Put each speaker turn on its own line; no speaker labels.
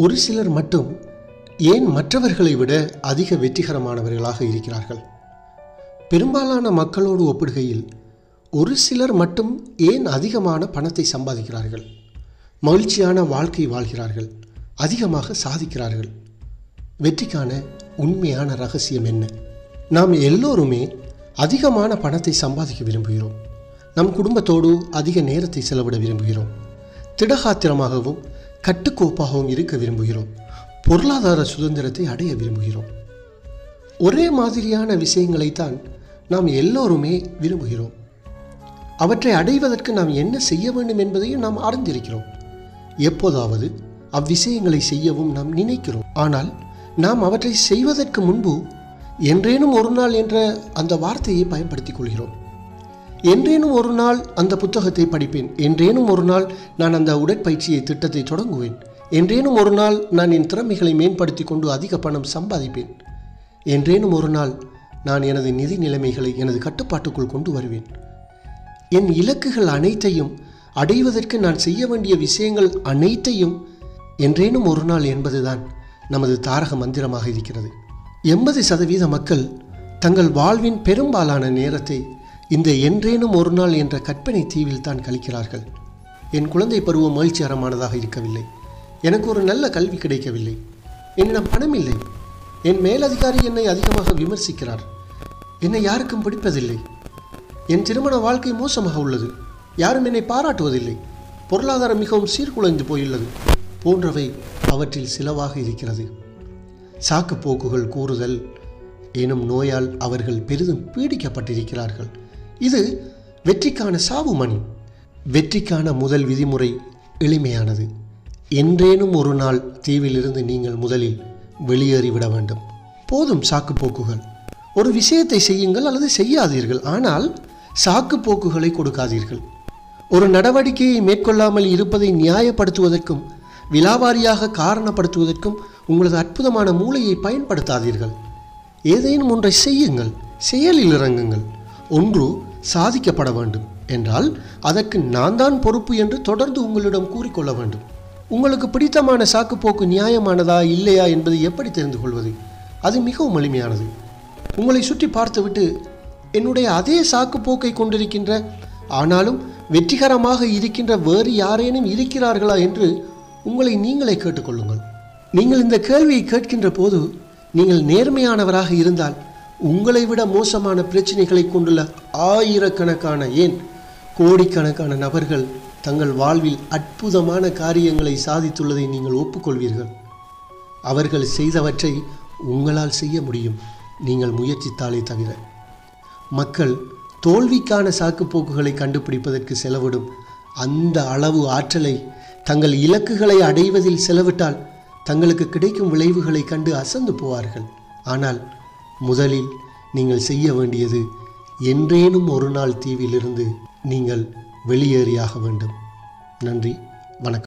ஒரு சிலர் மட்டும் ஏன் மற்றவர்களை விட அதிக வெற்றிகரமானவர்களாக இருக்கிறார்கள் பெரும்பாலான மக்களோடு ஒப்பிடுகையில் ஒரு சிலர் மட்டும் ஏன் அதிகமான பணத்தை சம்பாதிக்கிறார்கள் மகிழ்ச்சியான வாழ்க்கை வாழ்கிறார்கள் அதிகமாக சாதிக்கிறார்கள் வெற்றிக்கான உண்மையான ரகசியம் என்ன நாம் எல்லோருமே அதிகமான பணத்தை சம்பாதிக்க விரும்புகிறோம் நம் குடும்பத்தோடு அதிக நேரத்தை செலவிட விரும்புகிறோம் திடகாத்திரமாகவும் கட்டுக்கோப்பாகவும் இருக்க விரும்புகிறோம் பொருளாதார சுதந்திரத்தை அடைய விரும்புகிறோம் ஒரே மாதிரியான விஷயங்களைத்தான் நாம் எல்லோருமே விரும்புகிறோம் அவற்றை அடைவதற்கு நாம் என்ன செய்ய வேண்டும் என்பதையும் நாம் அறிந்திருக்கிறோம் எப்போதாவது அவ்விஷயங்களை செய்யவும் நாம் நினைக்கிறோம் ஆனால் நாம் அவற்றை செய்வதற்கு முன்பு என்றேனும் ஒரு நாள் என்ற அந்த வார்த்தையை பயன்படுத்திக் கொள்கிறோம் என்றேனும் ஒரு நாள் அந்த புத்தகத்தை படிப்பேன் என்றேனும் ஒரு நாள் நான் அந்த உடற்பயிற்சியை திட்டத்தை தொடங்குவேன் என்றேனும் ஒரு நாள் நான் என் திறமைகளை மேம்படுத்தி கொண்டு அதிக பணம் சம்பாதிப்பேன் என்றேனும் ஒரு நாள் நான் எனது நிதி நிலைமைகளை எனது கட்டுப்பாட்டுக்குள் கொண்டு வருவேன் என் இலக்குகள் அனைத்தையும் அடைவதற்கு நான் செய்ய வேண்டிய விஷயங்கள் அனைத்தையும் என்றேனும் ஒரு நாள் என்பதுதான் நமது தாரக மந்திரமாக இருக்கிறது எண்பது சதவீத மக்கள் தங்கள் வாழ்வின் பெரும்பாலான நேரத்தை இந்த என்றேனும் ஒரு நாள் என்ற கற்பனை தீவில் தான் கழிக்கிறார்கள் என் குழந்தை பருவம் மகிழ்ச்சிகரமானதாக இருக்கவில்லை எனக்கு ஒரு நல்ல கல்வி கிடைக்கவில்லை என்னிடம் பணம் இல்லை என் மேலதிகாரி என்னை அதிகமாக விமர்சிக்கிறார் என்னை யாருக்கும் பிடிப்பதில்லை என் திருமண வாழ்க்கை மோசமாக உள்ளது யாரும் என்னை பாராட்டுவதில்லை பொருளாதாரம் மிகவும் சீர்குலைந்து போயுள்ளது போன்றவை அவற்றில் சிலவாக இருக்கிறது சாக்கு போக்குகள் கூறுதல் எனும் நோயால் அவர்கள் பெரிதும் பீடிக்கப்பட்டிருக்கிறார்கள் இது வெற்றிக்கான சாவு மணி வெற்றிக்கான முதல் விதிமுறை எளிமையானது என்றேனும் ஒரு நாள் தீவிலிருந்து நீங்கள் முதலில் வெளியேறிவிட வேண்டும் போதும் சாக்கு போக்குகள் ஒரு விஷயத்தை செய்யுங்கள் அல்லது செய்யாதீர்கள் ஆனால் சாக்கு போக்குகளை கொடுக்காதீர்கள் ஒரு நடவடிக்கையை மேற்கொள்ளாமல் இருப்பதை நியாயப்படுத்துவதற்கும் விலாவாரியாக காரணப்படுத்துவதற்கும் உங்களது அற்புதமான மூளையை பயன்படுத்தாதீர்கள் ஏதேனும் ஒன்றை செய்யுங்கள் செயலில் இறங்குங்கள் ஒன்று சாதிக்கப்பட வேண்டும் என்றால் அதற்கு நான் தான் பொறுப்பு என்று தொடர்ந்து உங்களிடம் கூறிக்கொள்ள வேண்டும் உங்களுக்கு பிடித்தமான சாக்குப்போக்கு நியாயமானதா இல்லையா என்பதை எப்படி தெரிந்து கொள்வது அது மிகவும் எளிமையானது உங்களை சுற்றி பார்த்துவிட்டு என்னுடைய அதே சாக்குப்போக்கை கொண்டிருக்கின்ற ஆனாலும் வெற்றிகரமாக இருக்கின்ற வேறு யாரேனும் இருக்கிறார்களா என்று உங்களை நீங்களே கேட்டுக்கொள்ளுங்கள் நீங்கள் இந்த கேள்வியை கேட்கின்ற போது நீங்கள் நேர்மையானவராக இருந்தால் உங்களை விட மோசமான பிரச்சனைகளை கொண்டுள்ள ஆயிரக்கணக்கான ஏன் கோடிக்கணக்கான நபர்கள் தங்கள் வாழ்வில் அற்புதமான காரியங்களை சாதித்துள்ளதை நீங்கள் ஒப்புக்கொள்வீர்கள் அவர்கள் செய்தவற்றை உங்களால் செய்ய முடியும் நீங்கள் முயற்சித்தாலே தவிர மக்கள் தோல்விக்கான சாக்குப்போக்குகளை கண்டுபிடிப்பதற்கு செலவிடும் அந்த அளவு ஆற்றலை தங்கள் இலக்குகளை அடைவதில் செலவிட்டால் தங்களுக்கு கிடைக்கும் விளைவுகளை கண்டு அசந்து போவார்கள் ஆனால் முதலில் நீங்கள் செய்ய வேண்டியது என்றேனும் ஒரு நாள் தீவிலிருந்து நீங்கள் வெளியேறியாக வேண்டும் நன்றி வணக்கம்